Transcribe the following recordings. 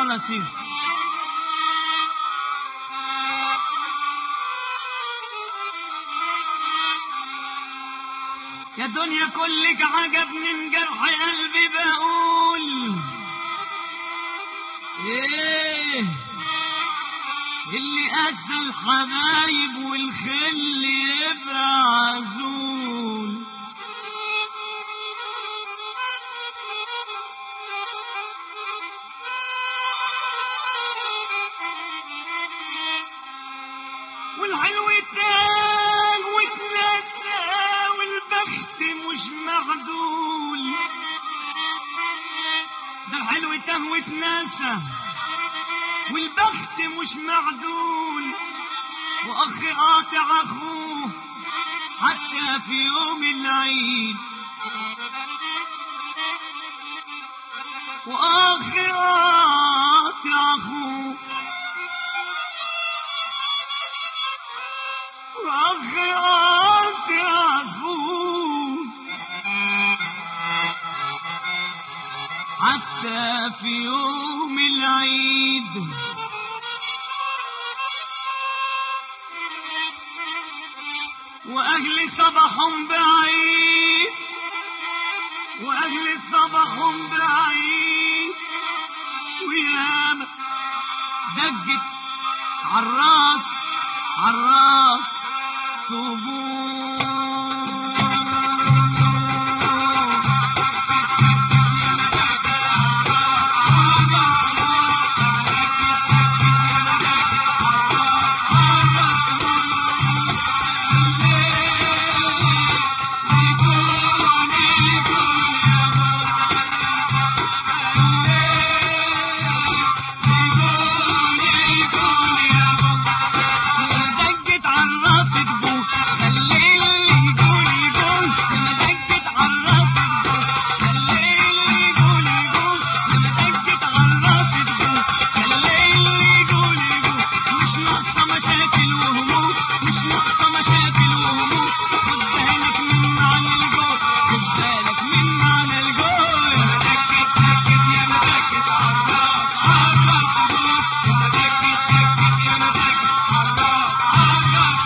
يلا سيدي يا دنيا كلك عجب من جرح قلبي بقول ايه اللي قاسى الحبايب والخل يبقى عزول والحلو اتنال واتنسى والبخت مش معدول ده الحلو تاه واتنسى والبخت مش معدول واخ قاطع اخوه حتى في يوم العيد واخ قاطع اخوه واخ قاطع اخوه حتى في يوم العيد وأهل صباحهم بعيد وأهل صباحهم بعيد وياما دقت عالراس عالراس طبول دقت عالراس تبوك خلي اللي يقول يقول دقت عالراس تبوك خلي اللي يقول يقول دقت عالراس تبوك خلي اللي يقول يقول مش ناقصة مشاكل وهموم مش ناقصة مشاكل وهموم خد بالك من معنى الجول خد بالك من معنى الجول دقت دقت يا مدقت عالراس عالراس تبوك دقت دقت يا مدقت عالراس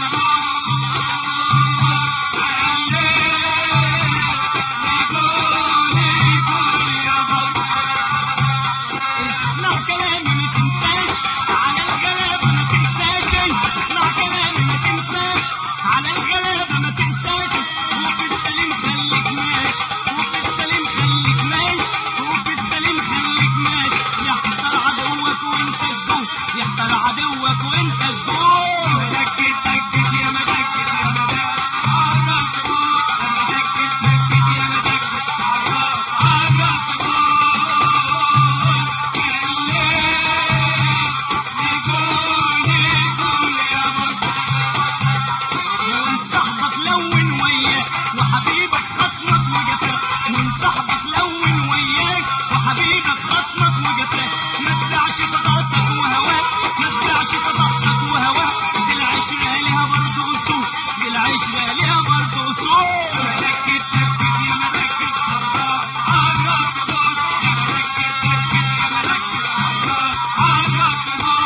اسمع كلامي ما تنساش على الغلابة ما تنساش اسمع كلامي ما تنساش على الغلابة ما تنساش وفي السليم خليك ماشي وفي السليم خليك ماشي وفي السليم خليك ماشي يحضر عدوك وانت تزول يحضر عدوك وانت تزول دكت دكت يا ما دكت يا ما دكت عالراس تبوك دكت دكت يا ما دكت عالراس عالراس تبوك من صاحبك لون وياك وحبيبك خصمك وجفاك من صاحبك لون وياك وحبيبك خصمك وجفاك ما تبيعش صداقتك وهواك ما تبيعش صداقتك وهواك دي العشرة ليها برضه اصول دي العشرة ليها برضه اصول دكت دكت يا ما دكت عالراس عالراس تبوس يا ما دكت دكت يا ما دكت عالراس عالراس تبوس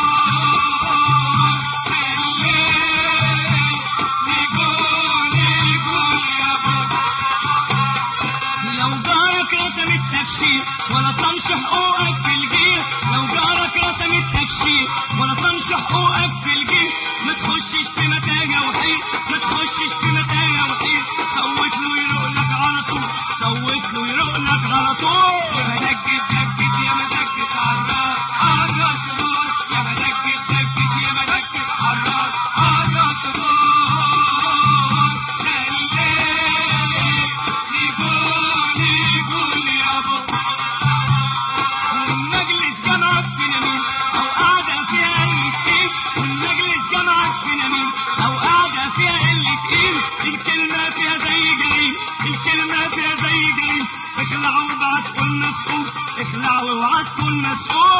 لو جارك رسم التكشير ولا صمش حقوقك في الجير لو جارك رسم التكشير ولا صمش حقوقك في الجير ما تخشش في متاجة وحيد ما تخشش في متاجة وحيد صوت له يروق لك على طول صوت له يروق لك على طول يا مدكت دكت يا مدكت عالراس عالراس تبوس يا مدكت دكت يا مدكت عالراس عالراس تبوس والمجلس جمعك في نميم او قاعدة فيها قلة ايه والمجلس جمعك في نميم او قاعدة فيها قلة ايه الكلمة فيها زي جريم الكلمة فيها زي جريم اخلع وابعت تكون مسؤول اخلع واوعى تكون مسؤول